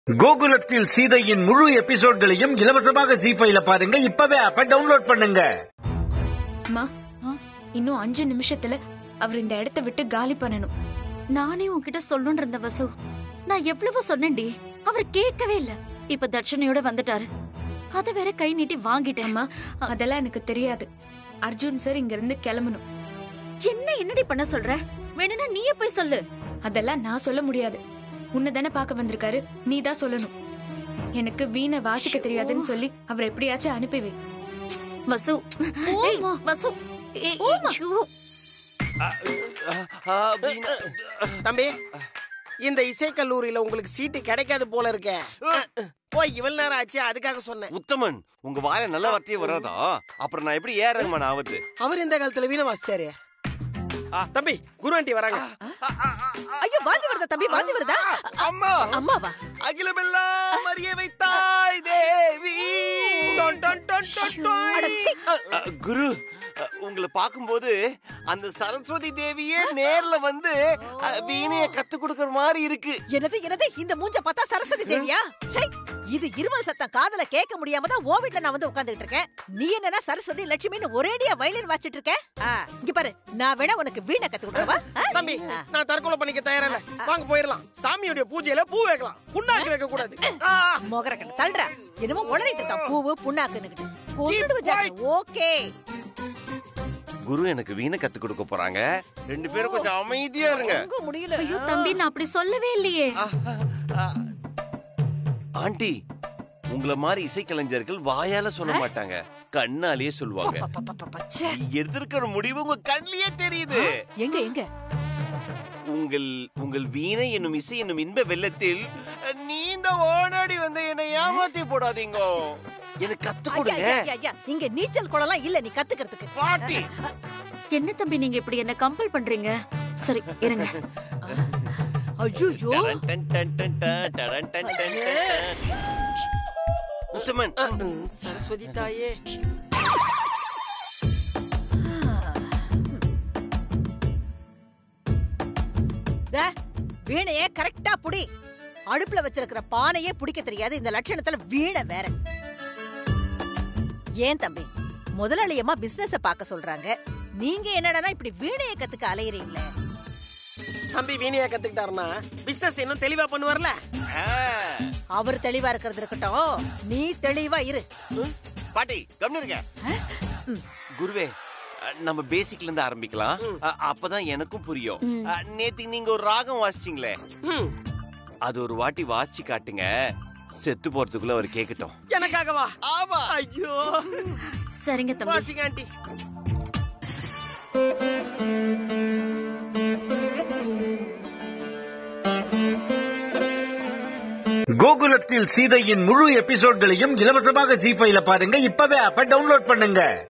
கோகுலத்தில் சீதையின் முழு எபிசோட்களையும் இலவசமாக ஜி ஃபைல பாருங்க இப்பவே ஆப்ப டவுன்லோட் பண்ணுங்க அம்மா இன்னும் அஞ்சு நிமிஷத்துல அவர் இந்த இடத்த விட்டு காலி பண்ணணும் நானே உன்கிட்ட சொல்லணும்னு இருந்த வசு நான் எவ்வளவோ சொன்னேன்டி அவர் கேட்கவே இல்ல இப்ப தட்சணையோட வந்துட்டாரு அத வேற கை நீட்டி வாங்கிட்டேன் அம்மா அதெல்லாம் எனக்கு தெரியாது அர்ஜுன் சார் இங்க இருந்து கிளம்பணும் என்ன என்னடி பண்ண சொல்ற வேணும்னா நீயே போய் சொல்லு அதெல்லாம் நான் சொல்ல முடியாது உன்னை தானே பார்க்க வந்திருக்காரு நீ தான் சொல்லணும் எனக்கு வீணை வாசிக்க தெரியாதுன்னு சொல்லி அவர் எப்படியாச்சும் அனுப்பி வை வசு ஏய், போம்மா. வசு ஏய், போம்மா. ஐயோ. தம்பி இந்த இசைக்கல்லூரியில உங்களுக்கு சீட்டு கிடைக்காது போல இருக்கே போய் இவ்வளவு நேரம் ஆச்சு அதுக்காக சொன்னேன் உத்தமன் உங்க வாயில நல்ல வார்த்தையே வராதா அப்புறம் நான் எப்படி ஏற ரகுமான் ஆவது அவர் இந்த காலத்துல வீணை வாசிச்சாரு தம்பி குரு ஆண்டி வராங்க ஐயோ வாந்தி வருதா தம்பி வாந்தி வருதா அம்மா அம்மாவா அகிலமெல்லாம் அறிய வைத்தாய் தேவி டொன், டொன், டொன், டொன், டொன். அடச்சீ. அ, குரு அ, உங்களை பார்க்கும்போது அந்த சரஸ்வதி தேவியே நேர்ல வந்து அ, வீணைய கத்து கொடுக்கற மாதிரி இருக்கு என்னது என்னது இந்த மூஞ்ச பார்த்தா சரஸ்வதி தேவியா சை இது இருமல் சத்தம் காதுல கேட்க முடியாம தான் ஓ வீட்ல நான் வந்து உட்கார்ந்துட்டு இருக்கேன் நீ என்னன்னா சரஸ்வதி லட்சுமின்னு ஒரேடியா வயலின் வாசிச்சிட்டு இருக்க ஆ, இங்க பாரு நான் வேணா உனக்கு வீணை கத்து கொடுக்கவா ஆ? தம்பி நான் தற்கொலை பண்ணிக்க தயாரா இல்ல வாங்க போயிடலாம் சாமியுடைய பூஜையில பூ வைக்கலாம் புண்ணாக்கு வைக்க கூடாது ஆ, மொகர கட்டு தள்ளுற என்னமோ உளறிட்டு இருக்கான் பூவு புண்ணாக்குன்னு கொண்டு வச்சாங்க ஓகே குரு எனக்கு வீணை கத்து கொடுக்க போறாங்க ரெண்டு பேரும் கொஞ்சம் அமைதியா இருங்க எங்க முடியல ஐயோ தம்பி நான் அப்படி சொல்லவே இல்லையே ஆண்டி உங்கள மாதிரி இசைக்கலைஞர்கள் வாயால சொல்ல மாட்டாங்க கண்ணாலேயே சொல்லுவாங்க ப, ப, ப, ப, ச்சே. எதிர்க்கிற முடிவு உங்க கண்ணிலேயே தெரியுது எங்க எங்க உங்கள் உங்கள் வீணை என்னும் இசை என்னும் இன்ப வெள்ளத்தில் நீந்த ஓடாடி வந்து என்னை ஏமாத்தி போடாதீங்க எனக்கு கத்து ஐயா, கொடுங்க ஐயா, ஐயா, ஐயா, இங்க நீச்சல் குளம்லாம் இல்ல நீ கத்துக்கிறதுக்கு பாட்டி என்ன தம்பி நீங்க இப்படி என்ன கம்பல் பண்றீங்க சரி இருங்க ஐயோ டடன் டன் டன் டன் டன் டடன் டன் டன் டன் டன். உத்தமன் ம், சரஸ்வதி தாயே வீணைய கரெக்டா புடி அடுப்புல வச்சிருக்கிற பானையே புடிக்க தெரியாது இந்த லட்சணத்துல வீணை வேற ஏன் தம்பி முதலாளியம்மா பிசினஸ பார்க்க சொல்றாங்க நீங்க என்னடானா இப்படி வீணைய கத்துக்க அலையறீங்களே தம்பி வீணையா கத்துக்கிட்டாருன்னா பிசினஸ் இன்னும் தெளிவா பண்ணுவார்ல ஆ. அவர் தெளிவா இருக்கிறது இருக்கட்டும் நீ தெளிவா இரு பாட்டி கம்னு குருவே அஹ், நம்ம பேசிக்ல இருந்து ஆரம்பிக்கலாம் அஹ், அப்பதான் எனக்கும் புரியும் அஹ், நேத்து நீங்க ஒரு ராகம் வாசிச்சீங்களே ம், அது ஒரு வாட்டி வாசிச்சு காட்டுங்க செத்து போறதுக்குள்ள அவர் கேக்கட்டும் எனக்காகவா ஆமா ஐயோ சரிங்க தம்பி வாசிங்க ஆண்டி கோகுலத்தில் சீதையின் முழு எபிசோட்களையும் இலவசமாக ஜி ஃபைல பாருங்க இப்பவே ஆப்ப டவுன்லோட் பண்ணுங்க